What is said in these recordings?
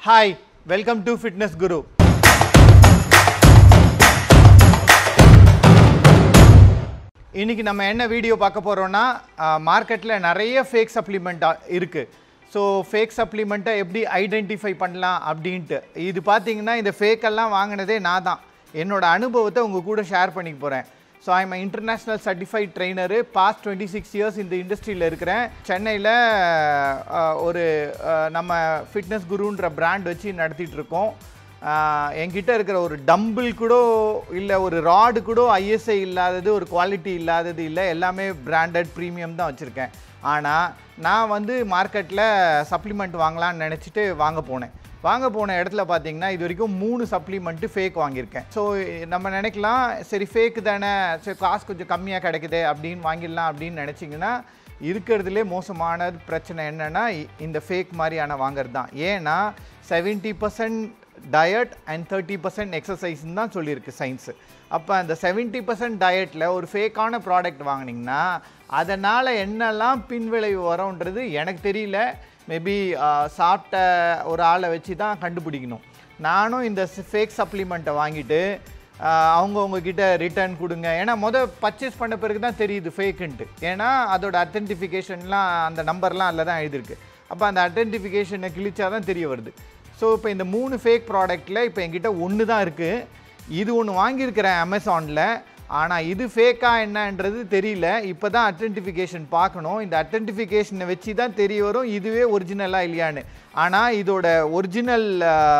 hi welcome to fitness Guru இன்னைக்கு நம்ம என்ன வீடியோ பார்க்க போகிறோம்னா மார்க்கெட்டில் நிறைய ஃபேக் சப்ளிமெண்ட் இருக்குது ஸோ ஃபேக் சப்ளிமெண்ட்டை எப்படி ஐடென்டிஃபை பண்ணலாம் அப்படின்ட்டு இது பார்த்தீங்கன்னா இந்த ஃபேக்கெல்லாம் வாங்கினதே நான் தான் என்னோட அனுபவத்தை உங்கள் கூட ஷேர் பண்ணிக்க போகிறேன் so I'm international certified trainer past twenty six years இந்த இண்டஸ்ட்ரியில் இருக்கிறேன் சென்னையில் ஒரு அஹ், நம்ம ஃபிட்னஸ் குருன்ற பிராண்ட் வச்சு நடத்திட்டு இருக்கோம் ஆஹ் என்கிட்ட இருக்கிற ஒரு டம்பிள் கூட இல்லை ஒரு ராடு கூட ஐஎஸ்ஐ இல்லாதது ஒரு குவாலிட்டி இல்லாதது இல்லை எல்லாமே பிராண்டட் ப்ரீமியம் தான் வச்சுருக்கேன் ஆனால் நான் வந்து மார்க்கெட்டில் சப்ளிமெண்ட் வாங்கலாம்னு நினச்சிட்டு வாங்க போனேன் வாங்க போன இடத்துல பார்த்தீங்கன்னா இது வரைக்கும் மூணு சப்ளிமெண்ட்டு ஃபேக் வாங்கியிருக்கேன் ஸோ நம்ம நினைக்கலாம் சரி ஃபேக்கு தானே சரி காசு கொஞ்சம் கம்மியாக கிடைக்குது அப்படின்னு வாங்கிடலாம் அப்படின்னு நினச்சிங்கன்னா இருக்கிறதுலே மோசமான பிரச்சனை என்னென்னா இந்த ஃபேக் மாதிரியான வாங்குறது தான் ஏன்னா seventy percent diet and thirty percent எக்ஸசைஸ்னு தான் சொல்லியிருக்கு சயின்ஸு அப்போ அந்த செவன்ட்டி பர்சன்ட் டயட்டில் ஒரு ஃபேக்கான ப்ராடக்ட் வாங்கினீங்கன்னா அதனால் என்னெல்லாம் பின்விளைவு வரும்ன்றது எனக்கு தெரியல மேபி சாப்பிட்ட ஒரு ஆளை வச்சு தான் கண்டுபிடிக்கணும் நானும் இந்த ஃபேக் சப்ளிமெண்ட்டை வாங்கிட்டு ஆஹ் அவங்க உங்ககிட்ட ரிட்டர்ன் கொடுங்க ஏன்னா மொதல் பர்ச்சேஸ் பண்ண பிறகு தான் தெரியுது ஃபேக்குன்ட்டு ஏன்னா அதோட அத்தென்டிஃபிகேஷன்லாம் அந்த நம்பர்லாம் அதில் தான் எழுதிருக்கு அப்போ அந்த அத்தென்டிஃபிகேஷனை கிழிச்சா தான் தெரிய வருது ஸோ இப்போ இந்த மூணு ஃபேக் ப்ராடக்ட்டில் இப்போ என்கிட்ட ஒன்று தான் இருக்குது இது ஒன்று வாங்கியிருக்கிறேன் அமேசானில் ஆனால் இது ஃபேக்கா என்னன்றது தெரியல இப்போ தான் அத்தென்டிஃபிகேஷன் பார்க்கணும் இந்த அத்தென்டிஃபிகேஷனை வச்சு தான் தெரிய வரும் இதுவே ஒரிஜினலாக இல்லையான்னு ஆனால் இதோட ஒரிஜினல்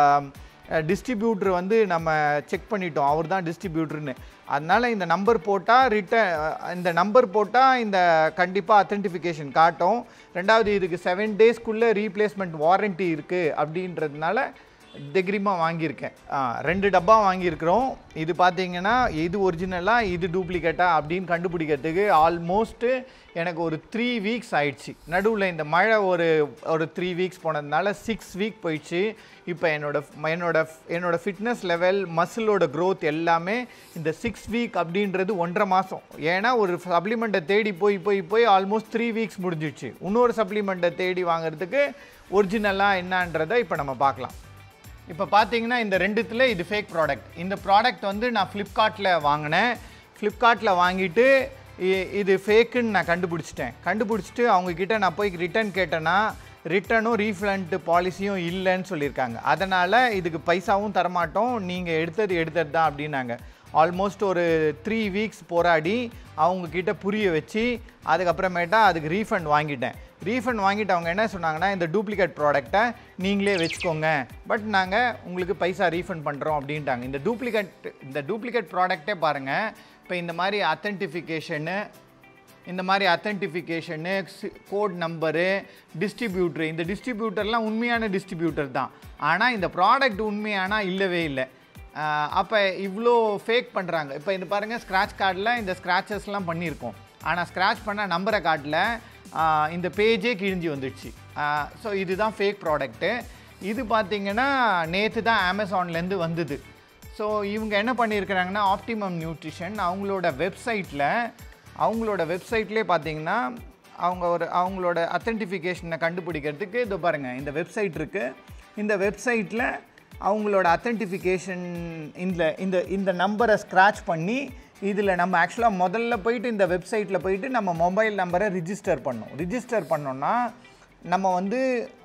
டிஸ்ட்ரிபியூட்டர் வந்து நம்ம செக் பண்ணிட்டோம் அவர் தான் டிஸ்ட்ரிபியூட்டர்னு அதனால் இந்த நம்பர் போட்டால் ரிட்டன் இந்த நம்பர் போட்டால் இந்த கண்டிப்பாக அத்தென்டிஃபிகேஷன் காட்டும் ரெண்டாவது இதுக்கு செவன் டேஸ்க்குள்ளே ரீப்ளேஸ்மெண்ட் வாரண்ட்டி இருக்குது அப்படின்றதுனால தைரியமாக வாங்கியிருக்கேன் ஆ, ரெண்டு டப்பா வாங்கியிருக்கிறோம் இது பார்த்தீங்கன்னா இது ஒரிஜினலாக இது டூப்ளிகேட்டா அப்படின்னு கண்டுபிடிக்கிறதுக்கு ஆல்மோஸ்ட்டு எனக்கு ஒரு த்ரீ வீக்ஸ் ஆயிடுச்சு நடுவில் இந்த மழை ஒரு ஒரு த்ரீ வீக்ஸ் போனதுனால சிக்ஸ் வீக் போயிடுச்சு இப்போ என்னோட என்னோட என்னோட ஃபிட்னஸ் லெவல் மசிலோட growth எல்லாமே இந்த சிக்ஸ் வீக் அப்படின்றது ஒன்றரை மாதம் ஏன்னா ஒரு சப்ளிமெண்ட்டை தேடி போய் போய் போய் ஆல்மோஸ்ட் த்ரீ வீக்ஸ் முடிஞ்சிடுச்சு இன்னொரு சப்ளிமெண்ட்டை தேடி வாங்குறதுக்கு ஒரிஜினலாக என்னன்றதை இப்போ நம்ம பார்க்கலாம் இப்போ பார்த்தீங்கன்னா இந்த ரெண்டுத்துல இது ஃபேக் ப்ராடக்ட் இந்த ப்ராடக்ட் வந்து நான் ஃப்ளிப்கார்ட்டில் வாங்கினேன் ஃப்ளிப்கார்ட்டில் வாங்கிட்டு இ- இது ஃபேக்குன்னு நான் கண்டுபிடிச்சிட்டேன் கண்டுபிடிச்சிட்டு அவங்கக்கிட்ட நான் போய் ரிட்டர்ன் கேட்டேன்னா ரிட்டனும் ரீஃபண்ட் பாலிசியும் இல்லைன்னு சொல்லியிருக்காங்க அதனால் இதுக்கு பைசாவும் தரமாட்டோம் நீங்கள் எடுத்தது எடுத்தது தான் அப்படின்னாங்க ஆல்மோஸ்ட் ஒரு த்ரீ வீக்ஸ் போராடி அவங்கக்கிட்ட புரிய வச்சு அதுக்கப்புறமேட்டா அதுக்கு ரீஃபண்ட் வாங்கிட்டேன் ரீஃபண்ட் வாங்கிட்டு அவங்க என்ன சொன்னாங்கன்னா இந்த டூப்ளிகேட் ப்ராடக்ட்டை நீங்களே வச்சுக்கோங்க பட் நாங்கள் உங்களுக்கு பைசா ரீஃபண்ட் பண்ணுறோம் அப்படின்ட்டாங்க இந்த டூப்ளிகேட் இந்த டூப்ளிகேட் ப்ராடக்ட்டே பாருங்கள் இப்போ இந்த மாதிரி அத்தென்டிஃபிகேஷனு இந்த மாதிரி அத்தென்டிஃபிகேஷனு கோட் நம்பரு டிஸ்ட்ரிபியூட்டர் இந்த டிஸ்ட்ரிபியூட்டர்லாம் உண்மையான டிஸ்ட்ரிபியூட்டர் தான் ஆனால் இந்த ப்ராடக்ட் உண்மையானா இல்லவே இல்லை அப்போ இவ்வளோ ஃபேக் பண்ணுறாங்க இப்போ இந்த பாருங்கள் ஸ்க்ராட்ச் கார்டில் இந்த ஸ்க்ராச்சஸ்லாம் பண்ணியிருக்கோம் ஆனால் ஸ்க்ராட்ச் பண்ண நம்பரை கார்டில் இந்த பேஜே கிழிஞ்சு வந்துடுச்சு ஸோ இதுதான் ஃபேக் ப்ராடக்ட்டு இது பார்த்தீங்கன்னா நேற்று தான் அமேசான்லேருந்து வந்தது ஸோ இவங்க என்ன பண்ணியிருக்கிறாங்கன்னா ஆப்டிமம் நியூட்ரிஷன் அவங்களோட வெப்சைட்டில் அவங்களோட வெப்சைட்லேயே பார்த்தீங்கன்னா அவங்க ஒரு அவங்களோட அத்தென்டிஃபிகேஷனை கண்டுபிடிக்கிறதுக்கு இதோ பாருங்கள் இந்த வெப்சைட் இருக்குது இந்த வெப்சைட்டில் அவங்களோட அத்தென்டிஃபிகேஷன் இந்த இந்த இந்த நம்பரை ஸ்க்ராட்ச் பண்ணி இதில் நம்ம ஆக்சுவலாக முதல்ல போயிட்டு இந்த வெப்சைட்டில் போயிட்டு நம்ம மொபைல் நம்பரை ரிஜிஸ்டர் பண்ணோம் ரிஜிஸ்டர் பண்ணோன்னா நம்ம வந்து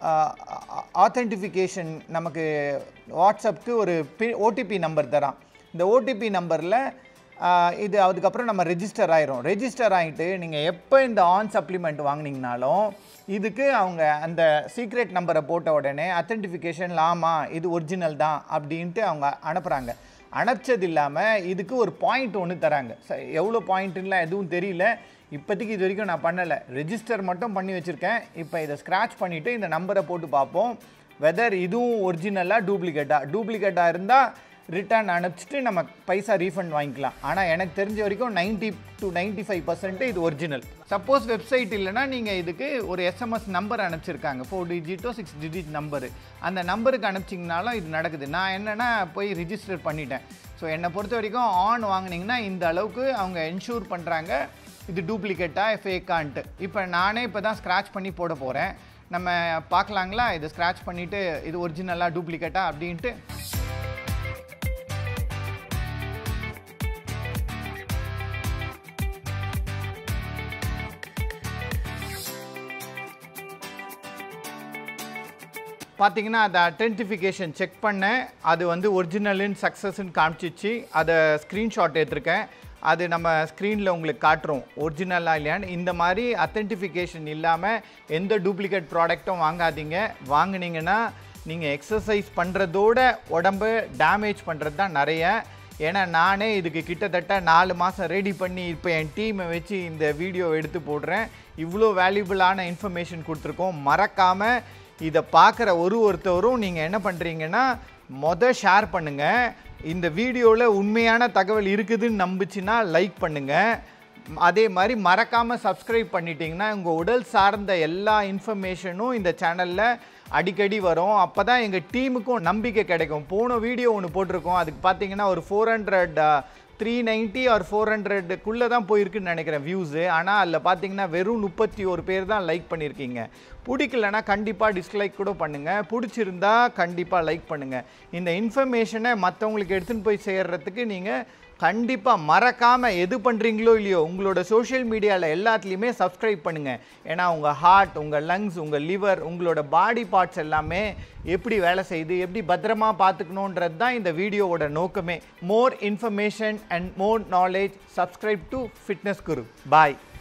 ஆத்தென்டிஃபிகேஷன் நமக்கு வாட்ஸ்அப்க்கு ஒரு பி ஓடிபி நம்பர் தரான் இந்த ஓடிபி நம்பரில் இது அதுக்கப்புறம் நம்ம ரெஜிஸ்டர் ஆயிரும் ரெஜிஸ்டர் ஆகிட்டு நீங்கள் எப்போ இந்த ஆன் சப்ளிமெண்ட் வாங்குனீங்கனாலும் இதுக்கு அவங்க அந்த சீக்ரெட் நம்பரை போட்ட உடனே அத்தென்டிஃபிகேஷன் ஆமாம் இது ஒரிஜினல் தான் அப்படின்ட்டு அவங்க அனுப்புகிறாங்க அனுப்பிச்சது இல்லாமல் இதுக்கு ஒரு பாயிண்ட் ஒன்று தராங்க ச எவ்வளோ பாயிண்ட்டுலாம் எதுவும் தெரியல இப்போதைக்கு இது வரைக்கும் நான் பண்ணலை ரெஜிஸ்டர் மட்டும் பண்ணி வச்சுருக்கேன் இப்போ இதை ஸ்க்ராட்ச் பண்ணிவிட்டு இந்த நம்பரை போட்டு பார்ப்போம் வெதர் இதுவும் ஒரிஜினலாக டூப்ளிகேட்டா டூப்ளிகேட்டாக இருந்தால் ரிட்டர்ன் அனுப்பிச்சிட்டு நம்ம பைசா ரீஃபண்ட் வாங்கிக்கலாம் ஆனால் எனக்கு தெரிஞ்ச வரைக்கும் 90 டு 95% ஃபைவ் பர்சன்ட் இது ஒரிஜினல் சப்போஸ் வெப்சைட் இல்லைன்னா நீங்கள் இதுக்கு ஒரு எஸ்எம்எஸ் நம்பர் அனுப்பிச்சிருக்காங்க ஃபோர் டிஜிட்டோ சிக்ஸ் டிஜிட் நம்பரு அந்த நம்பருக்கு அனுப்பிச்சிங்கனாலும் இது நடக்குது நான் என்னென்னா போய் ரிஜிஸ்டர் பண்ணிட்டேன் ஸோ என்னை பொறுத்த வரைக்கும் ஆன் வாங்குனீங்கன்னா இந்த அளவுக்கு அவங்க என்ஷூர் பண்ணுறாங்க இது டூப்ளிகேட்டா ஃபேக்கான்ட்டு இப்போ நானே இப்போ தான் ஸ்க்ராட்ச் பண்ணி போட போகிறேன் நம்ம பார்க்கலாங்களா இதை ஸ்க்ராட்ச் பண்ணிவிட்டு இது ஒரிஜினலாக டூப்ளிகேட்டா அப்படின்ட்டு பார்த்தீங்கன்னா அதை அட்டென்டிஃபிகேஷன் செக் பண்ணேன் அது வந்து ஒரிஜினலுன்னு சக்ஸஸ்ன்னு காமிச்சிச்சு அதை ஸ்க்ரீன்ஷாட் எடுத்திருக்கேன் அது நம்ம ஸ்க்ரீனில் உங்களுக்கு காட்டுறோம் ஒரிஜினலாக இல்லையான்னு இந்த மாதிரி அத்தென்டிஃபிகேஷன் இல்லாமல் எந்த டூப்ளிகேட் ப்ராடக்ட்டும் வாங்காதீங்க வாங்குனீங்கன்னா நீங்கள் எக்ஸசைஸ் பண்ணுறதோட உடம்பு டேமேஜ் பண்ணுறது தான் நிறைய ஏன்னா நானே இதுக்கு கிட்டத்தட்ட நாலு மாதம் ரெடி பண்ணி இப்போ என் டீமை வச்சு இந்த வீடியோ எடுத்து போடுறேன் இவ்வளோ வேல்யூபிளான இன்ஃபர்மேஷன் கொடுத்துருக்கோம் மறக்காமல் இதை பார்க்குற ஒரு ஒருத்தவரும் நீங்கள் என்ன பண்ணுறீங்கன்னா மொதல் ஷேர் பண்ணுங்கள் இந்த வீடியோவில் உண்மையான தகவல் இருக்குதுன்னு நம்புச்சுன்னா லைக் பண்ணுங்கள் அதே மாதிரி மறக்காமல் சப்ஸ்கிரைப் பண்ணிட்டீங்கன்னா உங்கள் உடல் சார்ந்த எல்லா இன்ஃபர்மேஷனும் இந்த சேனலில் அடிக்கடி வரும் அப்போ தான் எங்கள் டீமுக்கும் நம்பிக்கை கிடைக்கும் போன வீடியோ ஒன்று போட்டிருக்கோம் அதுக்கு பார்த்தீங்கன்னா ஒரு four hundred three ninety or four ஹண்ட்ரடுக்குள்ளே தான் போயிருக்குன்னு நினைக்கிறேன் வியூஸு ஆனால் அதில் பார்த்தீங்கன்னா வெறும் முப்பத்தி ஒரு பேர் தான் லைக் பண்ணியிருக்கீங்க பிடிக்கலனா கண்டிப்பாக டிஸ்லைக் கூட பண்ணுங்கள் பிடிச்சிருந்தா கண்டிப்பாக லைக் பண்ணுங்கள் இந்த இன்ஃபர்மேஷனை மற்றவங்களுக்கு எடுத்துன்னு போய் சேர்றதுக்கு நீங்கள் கண்டிப்பாக மறக்காமல் எது பண்ணுறீங்களோ இல்லையோ உங்களோட சோஷியல் மீடியாவில் எல்லாத்துலேயுமே சப்ஸ்கிரைப் பண்ணுங்கள் ஏன்னா உங்கள் ஹார்ட் உங்கள் லங்ஸ் உங்கள் லிவர் உங்களோட பாடி பார்ட்ஸ் எல்லாமே எப்படி வேலை செய்யுது எப்படி பத்திரமா பார்த்துக்கணுன்றது தான் இந்த வீடியோவோட நோக்கமே more information and more knowledge subscribe to fitness Guru bye